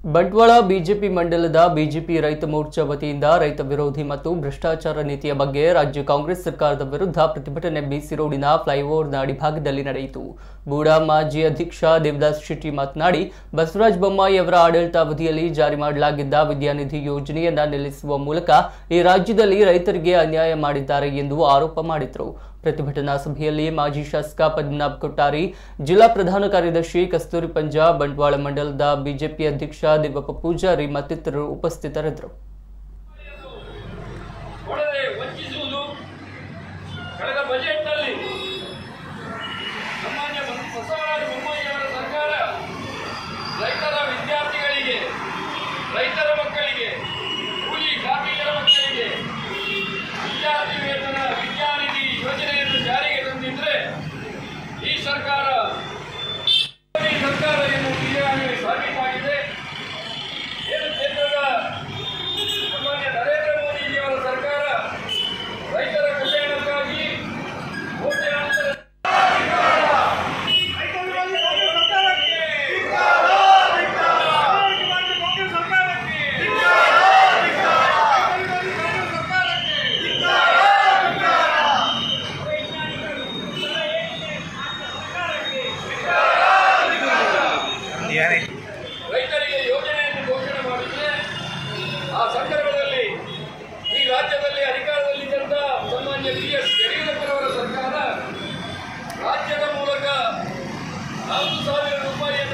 Bantwal BJP ಮಂಡಲದ BJP ರೈತ ಮೋರ್ಚಾ ವತಿಯಿಂದ ರೈತ ವಿರೋಧಿ ಮತ್ತು ಭ್ರಷ್ಟಾಚಾರ ನೀತಿಯ ಬಗ್ಗೆ ರಾಜ್ಯ ಕಾಂಗ್ರೆಸ್ ಸರ್ಕಾರದ ವಿರುದ್ಧ ಪ್ರತಿಭಟನೆ ಬಿಸಿ ರೋಡಿನ ಫ್ಲೈಓವರ್ನ ಅಡಿಭಾಗದಲ್ಲಿ ನಡೆಯಿತು ಬೂಡಾ ಮಾಜಿ ಅಧ್ಯಕ್ಷ ದೇವದಾಸ್ ಶೆಟ್ಟಿ ಮಾತನಾಡಿ ಬಸವರಾಜ ಬೊಮ್ಮಾಯಿ ಅವರ ಆಡಳಿತಾವಧಿಯಲ್ಲಿ ಜಾರಿ ಮಾಡಲಾಗಿದ್ದ ವಿದ್ಯಾನಿಧಿ ಯೋಜನೆಯನ್ನ ನಿಲ್ಲಿಸುವ ಮೂಲಕ ಈ ರಾಜ್ಯದಲ್ಲಿ ರೈತರಿಗೆ ಅನ್ಯಾಯ ಮಾಡಿದ್ದಾರೆ ಎಂದು ಆರೋಪ ಮಾಡಿದರು ಪ್ರತಿಭಟನಾ ಸಭೆಯಲ್ಲಿ ಮಾಜಿ ಶಾಸಕ ಪದ್ಮನಾಭ್ ಕೊಟ್ಟಾರಿ ಜಿಲ್ಲಾ ಪ್ರಧಾನ ಕಾರ್ಯದರ್ಶಿ ಕಸ್ತೂರಿ ಪಂಜಾ ಬಂಟ್ವಾಳ ಮಂಡಲದ ಬಿಜೆಪಿ ಅಧ್ಯಕ್ಷ ದೇವಪ್ಪ ಪೂಜಾರಿ ಮತ್ತಿತರರು ಉಪಸ್ಥಿತರಿದ್ದರು ಕೊಡದೆ ವಂಚಿಸುವುದು ಕಳೆದ ಬಜೆಟ್ನಲ್ಲಿ ಸಾಮಾನ್ಯ ಬಸವರಾಜ ಬೊಮ್ಮಾಯಿಯವರ ಸರ್ಕಾರ ರೈತರ ವಿದ್ಯಾರ್ಥಿಗಳಿಗೆ ರೈತರ ಮಕ್ಕಳಿಗೆ ಕೂಲಿ ಕಾರ್ಮಿಕರ ಮಕ್ಕಳಿಗೆ ವಿದ್ಯಾರ್ಥಿ ವೇತನ ವಿದ್ಯಾನಿಧಿ ಯೋಜನೆಯನ್ನು ಜಾರಿಗೆ ತಂದಿದ್ರೆ ಈ ಸರ್ಕಾರ ಈ ಸರ್ಕಾರ ಎಂದು ಈಗಾಗಲೇ ಸಾಬೀತಾಗಿದೆ ಏನು ಕೇಂದ್ರದ ಸನ್ಮಾನ್ಯ ನರೇಂದ್ರ ಮೋದಿಜಿಯವರ ಸರ್ಕಾರ ರೈತರ ಕಲ್ಯಾಣಕ್ಕಾಗಿ ಕೋಟ್ಯಾಂತರ ರೈತರಿಗೆ ಯೋಜನೆಯನ್ನು ಘೋಷಣೆ ಮಾಡಿದ್ರೆ ಆ ಸಂದರ್ಭದಲ್ಲಿ ಈ ರಾಜ್ಯದಲ್ಲಿ ಅಧಿಕಾರದಲ್ಲಿದ್ದಂಥ ಸನ್ಮಾನ್ಯ ಬಿ ಎಸ್ ಯಡಿಯೂರಪ್ಪನವರ ಸರ್ಕಾರ ರಾಜ್ಯದ ಮೂಲಕ ನಾಲ್ಕು ಸಾವಿರ ರೂಪಾಯಿಯನ್ನು